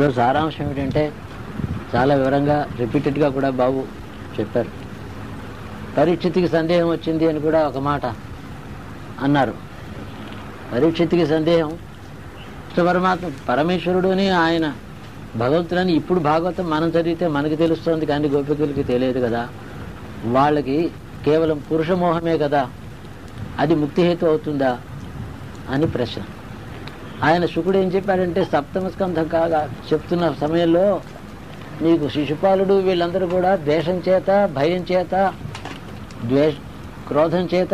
ఇందులో సారాంశం ఏమిటంటే చాలా వివరంగా రిపీటెడ్గా కూడా బాబు చెప్పారు పరీక్షిత్కి సందేహం వచ్చింది అని కూడా ఒక మాట అన్నారు పరీక్షిత్కి సందేహం కృష్ణ పరమాత్మ పరమేశ్వరుడుని ఆయన భగవంతుడని ఇప్పుడు భాగవతం మనం చదివితే మనకి తెలుస్తుంది కానీ గోపికలకి తెలియదు కదా వాళ్ళకి కేవలం పురుష మోహమే కదా అది ముక్తిహేతు అవుతుందా అని ప్రశ్న ఆయన శుకుడు ఏం చెప్పాడంటే సప్తమ స్కంధం కాగా చెప్తున్న సమయంలో నీకు శిశుపాలుడు వీళ్ళందరూ కూడా ద్వేషం చేత భయం చేత ద్వేష క్రోధం చేత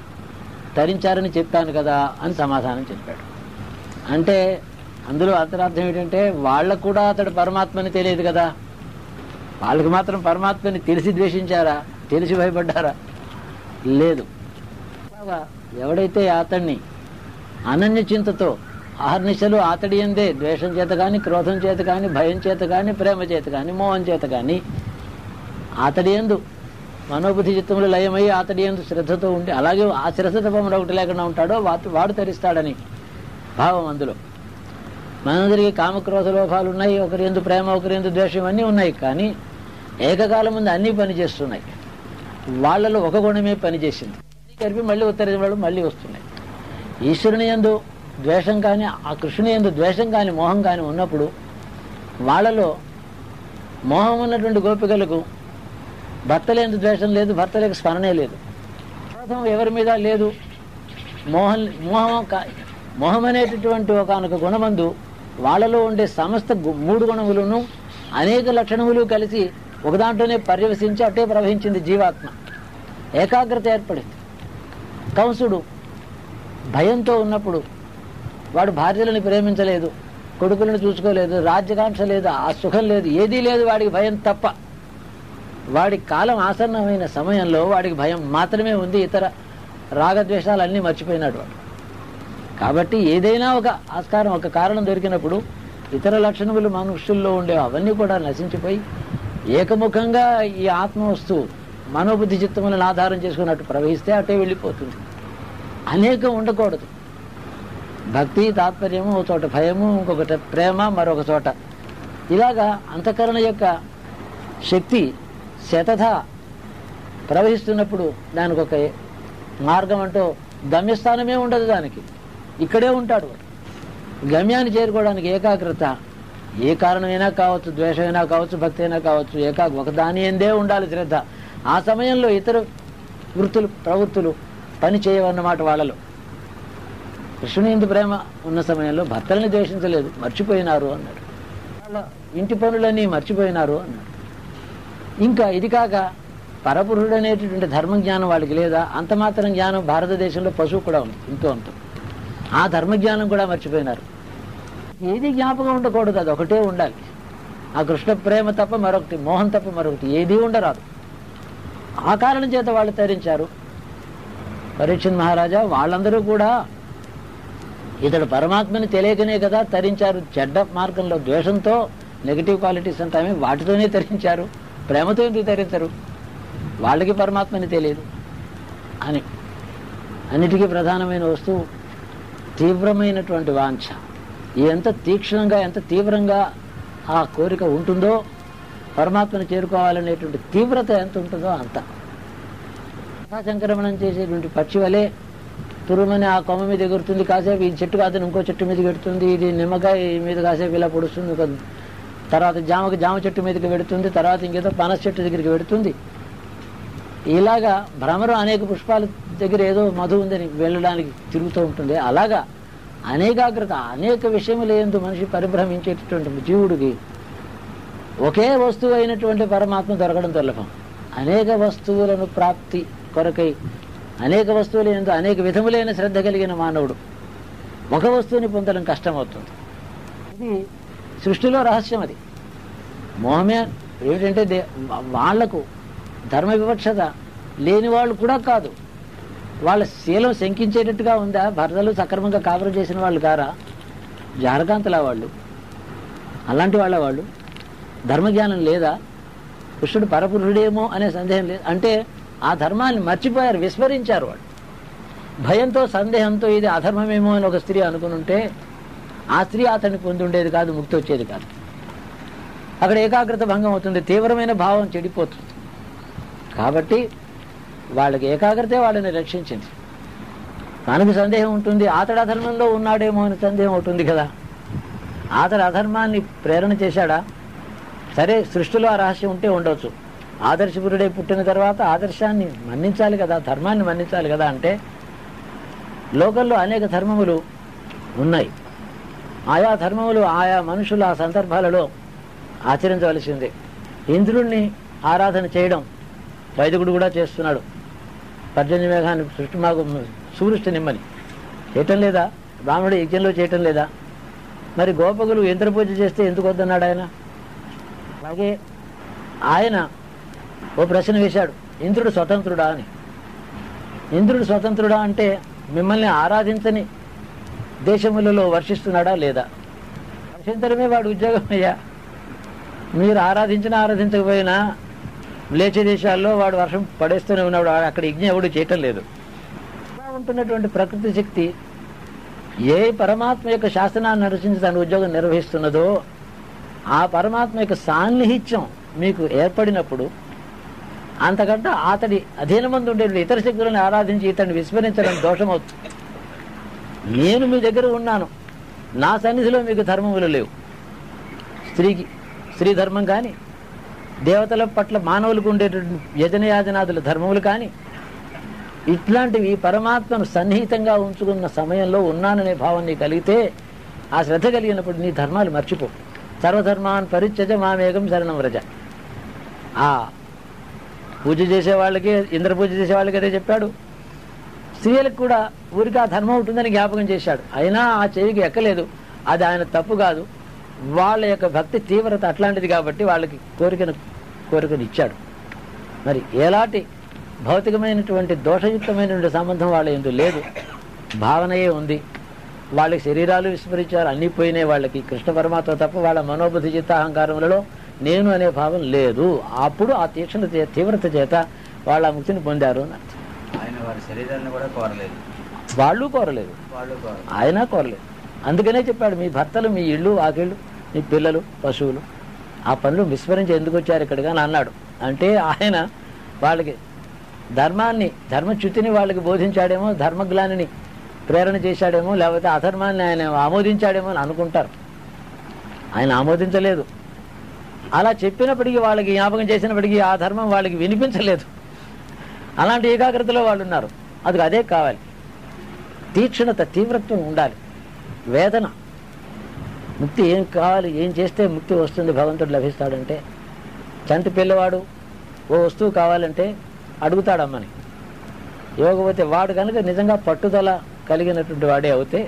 తరించారని చెప్పాను కదా అని సమాధానం చెప్పాడు అంటే అందులో అంతరార్థం ఏంటంటే వాళ్ళకు కూడా అతడు పరమాత్మని తెలియదు కదా వాళ్ళకి మాత్రం పరమాత్మని తెలిసి ద్వేషించారా తెలిసి భయపడ్డారా లేదు అలాగా ఎవడైతే అతన్ని అనన్య చింతతో ఆహర్నిశలు అతడి ఎందే ద్వేషం చేత కానీ క్రోధం చేత కానీ భయం చేత కానీ ప్రేమ చేత కానీ మోహం చేత కానీ అతడి ఎందు మనోబుద్ధి చిత్తములు లయమై అతడి ఎందు శ్రద్ధతో ఉండి అలాగే ఆ శ్రద్ధ తప్ప మరొకటి లేకుండా ఉంటాడో వాడు వాడు తరిస్తాడని భావం అందులో మనందరికీ కామక్రోధ లోపాలు ఉన్నాయి ఒకరి ఎందు ప్రేమ ఒకరి ఎందు ద్వేషం అన్నీ ఉన్నాయి కానీ ఏకకాలం ముందు అన్నీ పనిచేస్తున్నాయి వాళ్ళలో ఒక గుణమే పనిచేసింది కలిపి మళ్ళీ ఉత్తర వాళ్ళు మళ్ళీ వస్తున్నాయి ఈశ్వరుని ఎందు ద్వేషం కానీ ఆ కృష్ణుని ఎందు ద్వేషం కానీ మోహం కానీ ఉన్నప్పుడు వాళ్ళలో మోహం ఉన్నటువంటి గోపికలకు భర్తలేందు ద్వేషం లేదు భర్తలకు స్మరణే లేదు క్రోధం ఎవరి మీద లేదు మోహం మోహం కా- మోహం అనేటటువంటి ఒకనొక గుణమందు వాళ్ళలో ఉండే సమస్త గు- మూడు గుణములను అనేక లక్షణములు కలిసి ఒక దాంట్లోనే పర్యవసించి అట్టే ప్రవహించింది జీవాత్మ ఏకాగ్రత ఏర్పడింది కంసుడు భయంతో ఉన్నప్పుడు వాడు భార్యలను ప్రేమించలేదు కొడుకులను చూసుకోలేదు రాజ్యకాంక్ష లేదు ఆ సుఖం లేదు ఏదీ లేదు వాడికి భయం తప్ప వాడి కాలం ఆసన్నమైన సమయంలో వాడికి భయం మాత్రమే ఉంది ఇతర రాగద్వేషాలు అన్నీ మర్చిపోయినాడు వాడు కాబట్టి ఏదైనా ఒక ఆస్కారం ఒక కారణం దొరికినప్పుడు ఇతర లక్షణములు మనుషుల్లో ఉండే అవన్నీ కూడా నశించిపోయి ఏకముఖంగా ఈ ఆత్మ వస్తువు మనోబుద్ధి చిత్తములను ఆధారం చేసుకున్నట్టు ప్రవహిస్తే అటే వెళ్ళిపోతుంది అనేకం ఉండకూడదు భక్తి తాత్పర్యము ఒక చోట భయము ఇంకొకటి ప్రేమ మరొక చోట ఇలాగా అంతఃకరణ యొక్క శక్తి శతథ ప్రవహిస్తున్నప్పుడు దానికి ఒక మార్గం అంటూ గమ్యస్థానమే ఉండదు దానికి ఇక్కడే ఉంటాడు వాడు. గమ్యాన్ని చేరుకోవడానికి ఏకాగ్రత ఏ కారణమైనా కావచ్చు ద్వేషమైనా కావచ్చు భక్తి అయినా కావచ్చు ఏకా ఒక దాని ఎందే ఉండాలి శ్రద్ధ ఆ సమయంలో ఇతర వృత్తులు ప్రవృత్తులు పని చేయవన్నమాట వాళ్ళలో కృష్ణుని ఎందు ప్రేమ ఉన్న సమయంలో భర్తల్ని ద్వేషించలేదు మర్చిపోయినారు అన్నాడు వాళ్ళ ఇంటి పనులన్నీ మర్చిపోయినారు అన్నాడు ఇంకా ఇది కాక పరపురుషుడు అనేటటువంటి ధర్మ జ్ఞానం వాళ్ళకి లేదా అంత మాత్రం జ్ఞానం భారతదేశంలో పశువు కూడా ఉంది ఇంతో అంత ఆ ధర్మ జ్ఞానం కూడా మర్చిపోయినారు ఏది జ్ఞాపకం ఉండకూడదు అది ఒకటే ఉండాలి ఆ కృష్ణ ప్రేమ తప్ప మరొకటి మోహం తప్ప మరొకటి ఏది ఉండరాదు ఆ కారణం చేత వాళ్ళు తరించారు పరీక్షణ్ మహారాజా వాళ్ళందరూ కూడా ఇతడు పరమాత్మని తెలియకనే కదా తరించారు చెడ్డ మార్గంలో ద్వేషంతో నెగిటివ్ క్వాలిటీస్ అంటామే వాటితోనే తరించారు ప్రేమతో ఎందుకు తరించరు వాళ్ళకి పరమాత్మని తెలియదు అని అన్నిటికీ ప్రధానమైన వస్తువు తీవ్రమైనటువంటి వాంఛ ఎంత తీక్షణంగా ఎంత తీవ్రంగా ఆ కోరిక ఉంటుందో పరమాత్మను చేరుకోవాలనేటువంటి తీవ్రత ఎంత ఉంటుందో అంత సంక్రమణం చేసేటువంటి పక్షి వలె తురుమని ఆ కొమ్మ మీద ఎగురుతుంది కాసేపు ఈ చెట్టు కాదని ఇంకో చెట్టు మీదకి పెడుతుంది ఇది నిమ్మకాయ మీద కాసేపు ఇలా పొడుస్తుంది ఒక తర్వాత జామకి జామ చెట్టు మీదకి పెడుతుంది తర్వాత ఇంకేదో పనస చెట్టు దగ్గరికి పెడుతుంది ఇలాగా భ్రమరం అనేక పుష్పాల దగ్గర ఏదో మధు ఉందని వెళ్ళడానికి తిరుగుతూ ఉంటుంది అలాగా అనేకాగ్రత అనేక విషయములు ఏందు మనిషి పరిభ్రమించేటటువంటి జీవుడికి ఒకే వస్తువు అయినటువంటి పరమాత్మ దొరకడం దుర్లభం అనేక వస్తువులను ప్రాప్తి కొరకై అనేక వస్తువులు ఎందు అనేక విధములైన శ్రద్ధ కలిగిన మానవుడు ఒక వస్తువుని పొందడం కష్టమవుతుంది ఇది సృష్టిలో రహస్యం అది మోహమే ఏమిటంటే దే వాళ్లకు ధర్మ వివక్షత లేని వాళ్ళు కూడా కాదు వాళ్ళ శీలం శంకించేటట్టుగా ఉందా భర్తలు సక్రమంగా కాపురం చేసిన వాళ్ళు కారా జారకాంతలా వాళ్ళు అలాంటి వాళ్ళ వాళ్ళు ధర్మజ్ఞానం లేదా కృష్ణుడు పరపురుషుడేమో అనే సందేహం లేదు అంటే ఆ ధర్మాన్ని మర్చిపోయారు విస్మరించారు వాళ్ళు భయంతో సందేహంతో ఇది అధర్మమేమో అని ఒక స్త్రీ అనుకుని ఉంటే ఆ స్త్రీ అతన్ని పొంది ఉండేది కాదు ముక్తి వచ్చేది కాదు అక్కడ ఏకాగ్రత భంగం అవుతుంది తీవ్రమైన భావం చెడిపోతుంది కాబట్టి వాళ్ళకి ఏకాగ్రతే వాళ్ళని రక్షించింది మనకు సందేహం ఉంటుంది అతడు అధర్మంలో ఉన్నాడేమో అని సందేహం ఉంటుంది కదా అతడు అధర్మాన్ని ప్రేరణ చేశాడా సరే సృష్టిలో ఆ రహస్యం ఉంటే ఉండవచ్చు ఆదర్శపురుడే పుట్టిన తర్వాత ఆదర్శాన్ని మన్నించాలి కదా ధర్మాన్ని మన్నించాలి కదా అంటే లోకల్లో అనేక ధర్మములు ఉన్నాయి ఆయా ధర్మములు ఆయా మనుషులు ఆ సందర్భాలలో ఆచరించవలసిందే ఇంద్రుణ్ణి ఆరాధన చేయడం వైదికుడు కూడా చేస్తున్నాడు పర్జన్య మేఘాన్ని సృష్టి మాకు సూర్యుష్టి నిమ్మని చేయటం లేదా బ్రాహ్మణుడు యజ్ఞంలో చేయటం లేదా మరి గోపకులు యంత్ర పూజ చేస్తే ఎందుకు వద్దన్నాడు ఆయన అలాగే ఆయన ఓ ప్రశ్న వేశాడు ఇంద్రుడు స్వతంత్రుడా అని ఇంద్రుడు స్వతంత్రుడా అంటే మిమ్మల్ని ఆరాధించని దేశములలో వర్షిస్తున్నాడా లేదా వర్షించడమే వాడు ఉద్యోగం అయ్యా మీరు ఆరాధించినా ఆరాధించకపోయినా లేచే దేశాల్లో వాడు వర్షం పడేస్తూనే ఉన్నాడు వాడు అక్కడ యజ్ఞం ఎవడు చేయటం లేదు అలా ఉంటున్నటువంటి ప్రకృతి శక్తి ఏ పరమాత్మ యొక్క శాసనాన్ని అనుసరించి తన ఉద్యోగం నిర్వహిస్తున్నదో ఆ పరమాత్మ యొక్క సాన్నిహిత్యం మీకు ఏర్పడినప్పుడు అంతకంటే అతడి అధీనమందు ఉండే ఇతర శక్తులను ఆరాధించి ఇతన్ని విస్మరించడం దోషమవుతుంది నేను మీ దగ్గర ఉన్నాను నా సన్నిధిలో మీకు ధర్మములు లేవు స్త్రీకి స్త్రీ ధర్మం కానీ దేవతల పట్ల మానవులకు ఉండేటువంటి యజనయాజనాదుల ధర్మములు కానీ ఇట్లాంటివి పరమాత్మను సన్నిహితంగా ఉంచుకున్న సమయంలో ఉన్నాననే భావం నీకు కలిగితే ఆ శ్రద్ధ కలిగినప్పుడు నీ ధర్మాలు మర్చిపో సర్వధర్మాన్ పరిత్యజ మామేగం శరణం వ్రజ ఆ పూజ చేసే వాళ్ళకి ఇంద్ర పూజ చేసే వాళ్ళకి అదే చెప్పాడు స్త్రీలకు కూడా ఊరికి ఆ ధర్మం ఉంటుందని జ్ఞాపకం చేశాడు అయినా ఆ చెవికి ఎక్కలేదు అది ఆయన తప్పు కాదు వాళ్ళ యొక్క భక్తి తీవ్రత అట్లాంటిది కాబట్టి వాళ్ళకి కోరికను కోరికను ఇచ్చాడు మరి ఎలాంటి భౌతికమైనటువంటి దోషయుక్తమైనటువంటి సంబంధం వాళ్ళ ఎందుకు లేదు భావనయే ఉంది వాళ్ళకి శరీరాలు విస్మరించారు అన్నీ పోయినాయి వాళ్ళకి కృష్ణ పరమాత్మ తప్ప వాళ్ళ మనోబుద్ధి చిత్త అహంకారములలో నేను అనే భావం లేదు అప్పుడు ఆ తీక్షణ చే- తీవ్రత చేత వాళ్ళ ఆ ముక్తిని పొందారు అని అర్థం. ఆయన వారి శరీరాన్ని కూడా కోరలేదు వాళ్ళు కోరలేదు వాళ్ళు కోరలేదు ఆయన కోరలేదు అందుకనే చెప్పాడు మీ భర్తలు మీ ఇళ్ళు వాకిళ్ళు మీ పిల్లలు పశువులు ఆ పనులు విస్మరించి ఎందుకు వచ్చారు ఇక్కడికి అని అన్నాడు అంటే ఆయన వాళ్ళకి ధర్మాన్ని ధర్మచ్యుతిని వాళ్ళకి బోధించాడేమో ధర్మగ్లానిని ప్రేరణ చేశాడేమో లేకపోతే అధర్మాన్ని ఆయన ఆమోదించాడేమో అని అనుకుంటారు ఆయన ఆమోదించలేదు అలా చెప్పినప్పటికీ వాళ్ళకి జ్ఞాపకం చేసినప్పటికీ ఆ ధర్మం వాళ్ళకి వినిపించలేదు అలాంటి ఏకాగ్రతలో వాళ్ళు ఉన్నారు అది అదే కావాలి తీక్షణత తీవ్రత్వం ఉండాలి వేదన ముక్తి ఏం కావాలి ఏం చేస్తే ముక్తి వస్తుంది భగవంతుడు లభిస్తాడంటే చంటి పిల్లవాడు ఓ వస్తువు కావాలంటే అడుగుతాడమ్మని ఇవ్వకపోతే వాడు కనుక నిజంగా పట్టుదల కలిగినటువంటి వాడే అవుతే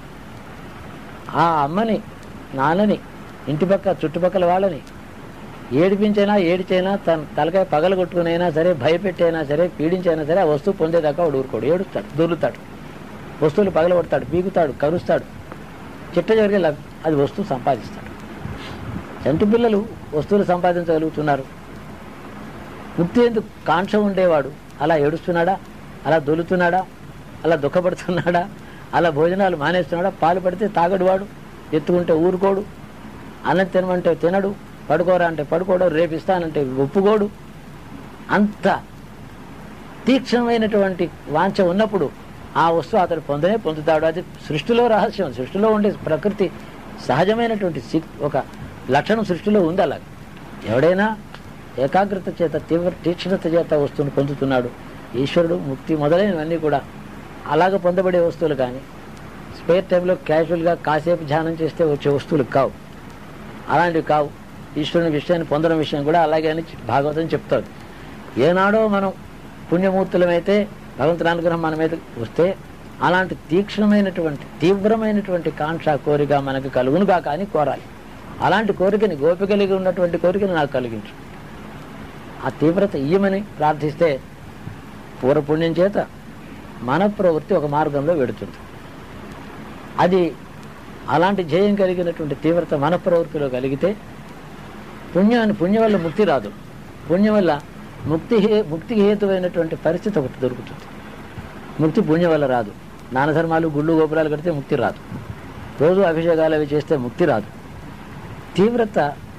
ఆ అమ్మని నాన్నని ఇంటి పక్క చుట్టుపక్కల వాళ్ళని ఏడిపించైనా ఏడిచైనా తన తలకాయ పగల కొట్టుకునైనా సరే భయపెట్టైనా సరే పీడించైనా సరే ఆ వస్తువు పొందేదాకా వాడు ఊరుకోడు ఏడుస్తాడు దొర్లుతాడు వస్తువులు పగలగొడతాడు పీకుతాడు కరుస్తాడు చిట్ట చివరికి లబ్- అది వస్తువు సంపాదిస్తాడు చంటి పిల్లలు వస్తువులు సంపాదించగలుగుతున్నారు ముక్తి ఎందుకు కాంక్ష ఉండేవాడు అలా ఏడుస్తున్నాడా అలా దొలుతున్నాడా అలా దుఃఖపడుతున్నాడా అలా భోజనాలు మానేస్తున్నాడా పాలు పడితే తాగడు వాడు ఎత్తుకుంటే ఊరుకోడు అన్నం తినమంటే తినడు పడుకోరా అంటే పడుకోడు రేపు ఇస్తానంటే ఒప్పుకోడు అంత తీక్షణమైనటువంటి వాంఛ ఉన్నప్పుడు ఆ వస్తువు అతడు పొందనే పొందుతాడు అది సృష్టిలో రహస్యం సృష్టిలో ఉండే ప్రకృతి సహజమైనటువంటి శక్- ఒక లక్షణం సృష్టిలో ఉంది అలాగ ఎవడైనా ఏకాగ్రత చేత తీవ్ర తీక్షణత చేత వస్తువును పొందుతున్నాడు ఈశ్వరుడు ముక్తి మొదలైనవన్నీ కూడా అలాగ పొందబడే వస్తువులు కానీ స్పేర్ టైంలో క్యాజువల్గా కాసేపు ధ్యానం చేస్తే వచ్చే వస్తువులు కావు అలాంటివి కావు ఈశ్వరుని విషయాన్ని పొందడం విషయం కూడా అలాగే అని భాగవతం చెప్తారు ఏనాడో మనం పుణ్యమూర్తులమైతే భగవంతుని అనుగ్రహం మన మీద వస్తే అలాంటి తీక్షణమైనటువంటి తీవ్రమైనటువంటి కాంక్ష కోరిక మనకు కలుగునుగా కానీ కోరాలి అలాంటి కోరికని గోపి కలిగి ఉన్నటువంటి కోరికని నాకు కలిగించు ఆ తీవ్రత ఇయ్యమని ప్రార్థిస్తే పూర్వపుణ్యం చేత మన ప్రవృత్తి ఒక మార్గంలో వెడుతుంది అది అలాంటి జయం కలిగినటువంటి తీవ్రత మన ప్రవృత్తిలో కలిగితే పుణ్యాన్ని పుణ్యం వల్ల ముక్తి రాదు పుణ్యం వల్ల ముక్తి హే- ముక్తికి హేతువైనటువంటి పరిస్థితి ఒకటి దొరుకుతుంది ముక్తి పుణ్యం వల్ల రాదు నానధర్మాలు గుళ్ళు గోపురాలు కడితే ముక్తి రాదు రోజు అభిషేకాలు అవి చేస్తే ముక్తి రాదు తీవ్రత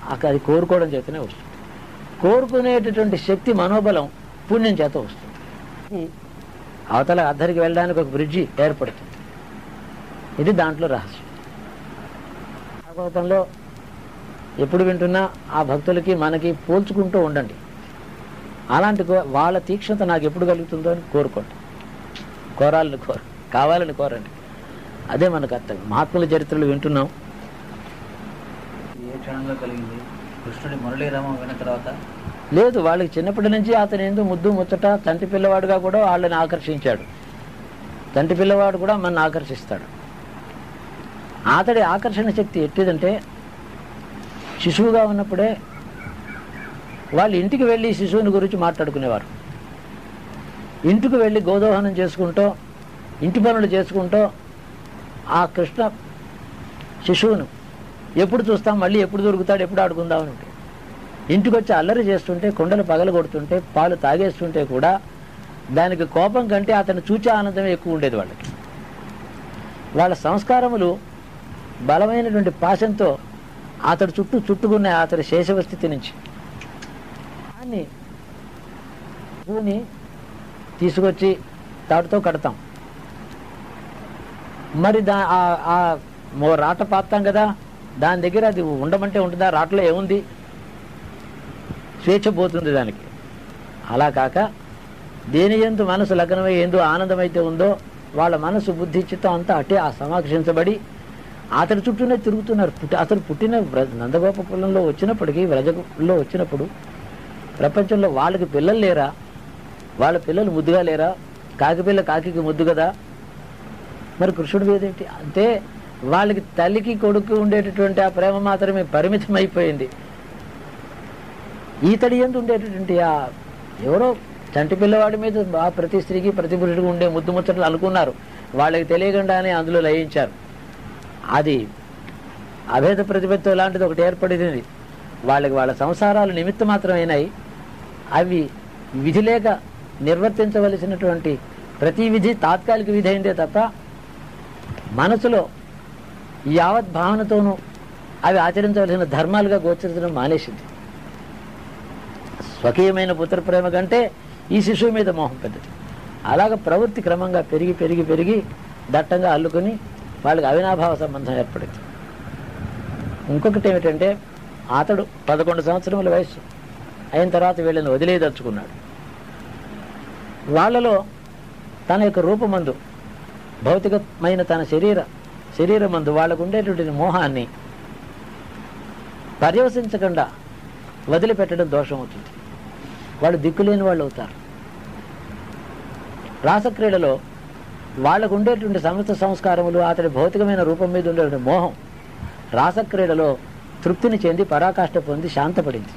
అక- అది కోరుకోవడం చేతనే వస్తుంది కోరుకునేటటువంటి శక్తి మనోబలం పుణ్యం చేత వస్తుంది ఇది అవతల అద్దరికి వెళ్ళడానికి ఒక బ్రిడ్జి ఏర్పడుతుంది ఇది దాంట్లో రహస్యం భాగవతంలో ఎప్పుడు వింటున్నా ఆ భక్తులకి మనకి పోల్చుకుంటూ ఉండండి అలాంటి కో- వాళ్ళ తీక్షణత నాకు ఎప్పుడు కలుగుతుందో అని కోరుకోండి కోరాలని కోరు కావాలని కోరండి అదే మన కర్తవ్యం మహాత్ముల చరిత్రలు వింటున్నాం ఇది ఏ క్షణంలో కలిగింది కృష్ణుడి మురళీరామం విన్న తర్వాత లేదు వాళ్ళకి చిన్నప్పటి నుంచి అతను ఏందో ముద్దు ముచ్చట తంటి పిల్లవాడుగా కూడా వాళ్ళని ఆకర్షించాడు తంటి పిల్లవాడు కూడా మన ఆకర్షిస్తాడు అతడి ఆకర్షణ శక్తి ఎట్టిదంటే శిశువుగా ఉన్నప్పుడే వాళ్ళు ఇంటికి వెళ్ళి శిశువుని గురించి మాట్లాడుకునేవారు ఇంటికి వెళ్ళి గోదోహనం చేసుకుంటూ ఇంటి పనులు చేసుకుంటూ ఆ కృష్ణ శిశువును ఎప్పుడు చూస్తాం మళ్ళీ ఎప్పుడు దొరుకుతాడు ఎప్పుడు ఆడుకుందామని ఉంటుంది ఇంటికి వచ్చి అల్లరి చేస్తుంటే కొండలు పగల కొడుతుంటే పాలు తాగేస్తుంటే కూడా దానికి కోపం కంటే అతను చూచే ఆనందమే ఎక్కువ ఉండేది వాళ్ళకి వాళ్ళ సంస్కారములు బలమైనటువంటి పాశంతో అతడు చుట్టూ చుట్టుకున్న అతడి శేషవ స్థితి నుంచి దాన్ని భూమిని తీసుకొచ్చి తాడుతో కడతాం మరి దా ఆ- ఆ మో రాట పాతాం కదా దాని దగ్గర అది ఉండమంటే ఉంటుందా రాటలో ఏముంది స్వేచ్ఛ పోతుంది దానికి అలా కాక దేని ఎందు మనసు లగ్నమై ఎందు ఆనందమైతే ఉందో వాళ్ళ మనసు బుద్ధి చిత్తం అంతా అటే ఆ సమాక్షించబడి అతని చుట్టూనే తిరుగుతున్నారు పుట్టి అతను పుట్టిన వ్ర- నందగోపకులంలో వచ్చినప్పటికీ వ్రజలో వచ్చినప్పుడు ప్రపంచంలో వాళ్ళకి పిల్లలు లేరా వాళ్ళ పిల్లలు ముద్దుగా లేరా కాకి పిల్ల కాకికి ముద్దు కదా మరి కృష్ణుడి మీద ఏంటి అంటే వాళ్ళకి తల్లికి కొడుకు ఉండేటటువంటి ఆ ప్రేమ మాత్రమే పరిమితం అయిపోయింది ఈతడి ఎందు ఉండేటటువంటి ఆ ఎవరో చంటి పిల్లవాడి మీద ఆ ప్రతి స్త్రీకి ప్రతి పురుషుడికి ఉండే ముద్దు ముచ్చట్లు అనుకున్నారు వాళ్ళకి తెలియకుండానే అందులో లయించారు అది అభేద ప్రతిపత్తి లాంటిది ఒకటి ఏర్పడింది వాళ్ళకి వాళ్ళ సంసారాలు నిమిత్త మాత్రమైనాయి అవి విధి లేక నిర్వర్తించవలసినటువంటి ప్రతి విధి తాత్కాలిక విధి అయిందే తప్ప మనసులో యావత్ భావనతోనూ అవి ఆచరించవలసిన ధర్మాలుగా గోచరించడం మానేసింది స్వకీయమైన పుత్ర ప్రేమ కంటే ఈ శిశువు మీద మోహం పెద్దది అలాగ ప్రవృత్తి క్రమంగా పెరిగి పెరిగి పెరిగి దట్టంగా అల్లుకొని వాళ్ళకి అవినాభావ సంబంధం ఏర్పడింది ఇంకొకటి ఏమిటంటే అతడు పదకొండు సంవత్సరముల వయసు అయిన తర్వాత వీళ్ళని వదిలేదలుచుకున్నాడు వాళ్ళలో తన యొక్క రూపమందు భౌతికమైన తన శరీర శరీరమందు వాళ్ళకు ఉండేటువంటి మోహాన్ని పర్యవసించకుండా వదిలిపెట్టడం దోషం అవుతుంది వాళ్ళు దిక్కులేని వాళ్ళు అవుతారు రాసక్రీడలో వాళ్ళకు ఉండేటువంటి సమస్త సంస్కారములు అతడి భౌతికమైన రూపం మీద ఉండేటువంటి మోహం రాసక్రీడలో తృప్తిని చెంది పరాకాష్ట పొంది శాంతపడింది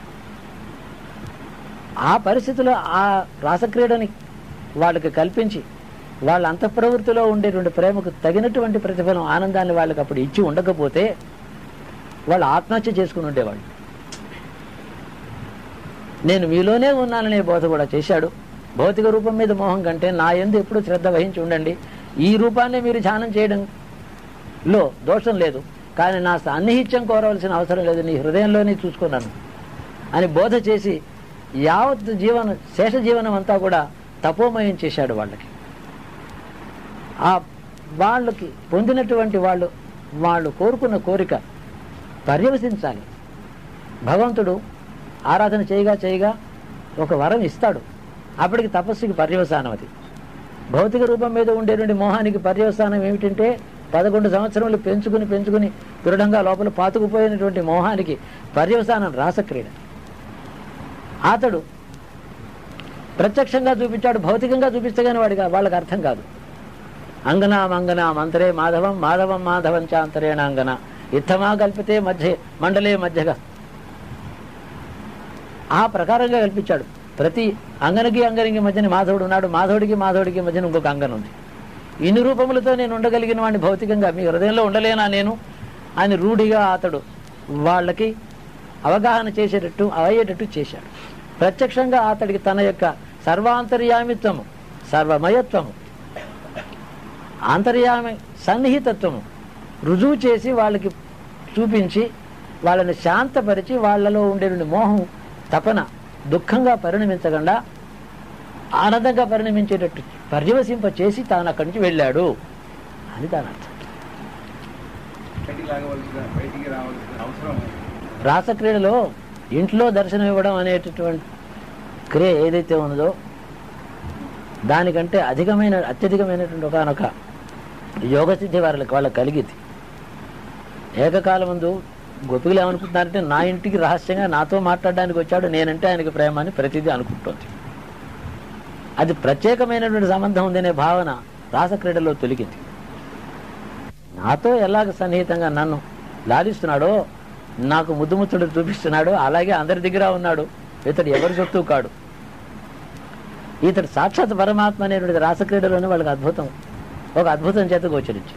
ఆ పరిస్థితిలో ఆ రాసక్రీడని వాళ్ళకి కల్పించి వాళ్ళ అంతఃప్రవృత్తిలో ఉండేటువంటి ప్రేమకు తగినటువంటి ప్రతిఫలం ఆనందాన్ని వాళ్ళకి అప్పుడు ఇచ్చి ఉండకపోతే వాళ్ళు ఆత్మహత్య చేసుకుని ఉండేవాళ్ళు నేను మీలోనే ఉన్నాననే బోధ కూడా చేశాడు భౌతిక రూపం మీద మోహం కంటే నా ఎందు ఎప్పుడు శ్రద్ధ వహించి ఉండండి ఈ రూపాన్ని మీరు ధ్యానం చేయడంలో దోషం లేదు కానీ నా సాన్నిహిత్యం కోరవలసిన అవసరం లేదు నీ హృదయంలోనే చూసుకున్నాను అని బోధ చేసి యావత్ జీవన శేష జీవనం అంతా కూడా తపోమయం చేశాడు వాళ్ళకి ఆ వాళ్ళకి పొందినటువంటి వాళ్ళు వాళ్ళు కోరుకున్న కోరిక పర్యవసించాలి భగవంతుడు ఆరాధన చేయగా చేయగా ఒక వరం ఇస్తాడు అప్పటికి తపస్సుకి పర్యవసానం అది భౌతిక రూపం మీద ఉండేటువంటి మోహానికి పర్యవసానం ఏమిటంటే పదకొండు సంవత్సరములు పెంచుకుని పెంచుకుని దృఢంగా లోపల పాతుకుపోయినటువంటి మోహానికి పర్యవసానం రాసక్రీడ అతడు ప్రత్యక్షంగా చూపించాడు భౌతికంగా చూపిస్తే కానీ వాడికి వాళ్ళకి అర్థం కాదు అంగనా మంగనా మంత్రే మాధవం మాధవం మాధవం చాంతరేణ అంగన ఇత్తమా కల్పితే మధ్య మండలే మధ్యగా ఆ ప్రకారంగా కల్పించాడు ప్రతి అంగనకి అంగనికి మధ్యన మాధవుడు ఉన్నాడు మాధవుడికి మాధవుడికి మధ్యన ఇంకొక అంగన ఉంది ఇన్ని రూపములతో నేను ఉండగలిగిన వాడిని భౌతికంగా మీ హృదయంలో ఉండలేనా నేను అని రూఢిగా అతడు వాళ్ళకి అవగాహన చేసేటట్టు అయ్యేటట్టు చేశాడు ప్రత్యక్షంగా అతడికి తన యొక్క సర్వాంతర్యామిత్వము సర్వమయత్వము ఆంతర్యామి సన్నిహితత్వము రుజువు చేసి వాళ్ళకి చూపించి వాళ్ళని శాంతపరిచి వాళ్ళలో ఉండే మోహం తపన దుఃఖంగా పరిణమించకుండా ఆనందంగా పరిణమించేటట్టు పర్యవసింప చేసి తాను అక్కడి నుంచి వెళ్ళాడు అని దాని అర్థం బయటికి లాగవలసిన బయటికి రావాల్సిన అవసరం రాసక్రీడలో ఇంట్లో దర్శనం ఇవ్వడం అనేటటువంటి క్రియ ఏదైతే ఉన్నదో దానికంటే అధికమైన అత్యధికమైనటువంటి ఒకనొక యోగసిద్ధి వాళ్ళకి వాళ్ళకి కలిగింది ఏకకాలం ముందు గోపికలు ఏమనుకుంటున్నారంటే నా ఇంటికి రహస్యంగా నాతో మాట్లాడడానికి వచ్చాడు నేనంటే ఆయనకి ప్రేమ అని ప్రతిదీ అనుకుంటోంది అది ప్రత్యేకమైనటువంటి సంబంధం ఉందనే భావన రాసక్రీడలో తొలిగింది నాతో ఎలాగ సన్నిహితంగా నన్ను లాలిస్తున్నాడో నాకు ముద్దు ముచ్చడు చూపిస్తున్నాడు అలాగే అందరి దగ్గర ఉన్నాడు ఇతడు ఎవరి సొత్తు కాడు ఇతడు సాక్షాత్ పరమాత్మ అనేటువంటి రాసక్రీడలోనే వాళ్ళకి అద్భుతం ఒక అద్భుతం చేత గోచరించింది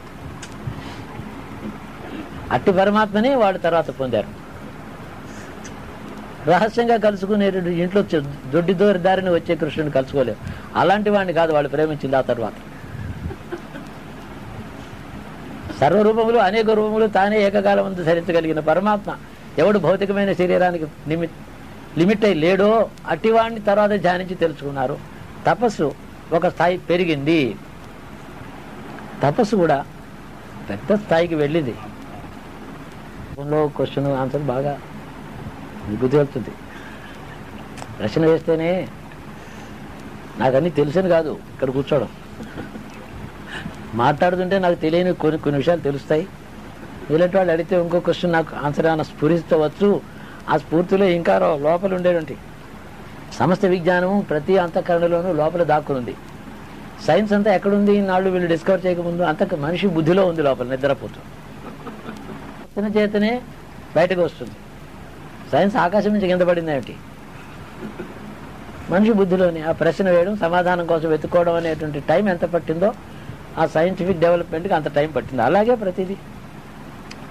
అట్టి పరమాత్మనే వాడు తర్వాత పొందారు రహస్యంగా కలుసుకునేటువంటి ఇంట్లో చె- దొడ్డి దూరి దారిని వచ్చే కృష్ణుని కలుసుకోలేరు అలాంటి వాడిని కాదు వాళ్ళు ప్రేమించింది ఆ తర్వాత సర్వరూపములు అనేక రూపములు తానే ఏకకాలం ముందు ధరించగలిగిన పరమాత్మ ఎవడు భౌతికమైన శరీరానికి నిమిత్ లిమిట్ అయి లేడో అట్టివాడిని తర్వాత ధ్యానించి తెలుసుకున్నారు తపస్సు ఒక స్థాయి పెరిగింది తపస్సు కూడా పెద్ద స్థాయికి వెళ్ళింది లో క్వశ్చన్ ఆన్సర్ బాగా మీకు తేలుతుంది ప్రశ్న వేస్తేనే నాకన్నీ తెలుసని కాదు ఇక్కడ కూర్చోవడం మాట్లాడుతుంటే నాకు తెలియని కొన్ని కొన్ని విషయాలు తెలుస్తాయి ఇలాంటి వాళ్ళు అడిగితే ఇంకో క్వశ్చన్ నాకు ఆన్సర్ ఏమైనా స్ఫురిస్తవచ్చు ఆ స్ఫూర్తిలో ఇంకా రో- లోపల ఉండేటువంటి సమస్త విజ్ఞానము ప్రతి అంతఃకరణలోనూ లోపల దాక్కునుంది సైన్స్ అంతా ఎక్కడుంది నాళ్ళు వీళ్ళు డిస్కవర్ చేయకముందు అంత మనిషి బుద్ధిలో ఉంది లోపల నిద్రపోతూ చిన్న చేతనే బయటకు వస్తుంది సైన్స్ ఆకాశం నుంచి కింద పడింది ఏమిటి మనిషి బుద్ధిలోని ఆ ప్రశ్న వేయడం సమాధానం కోసం వెతుక్కోవడం అనేటువంటి టైం ఎంత పట్టిందో ఆ సైంటిఫిక్ డెవలప్మెంట్కి అంత టైం పట్టింది అలాగే ప్రతిదీ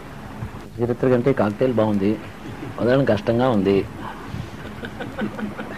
చరిత్ర కంటే కాక్టైల్ బాగుంది వదలడం కష్టంగా ఉంది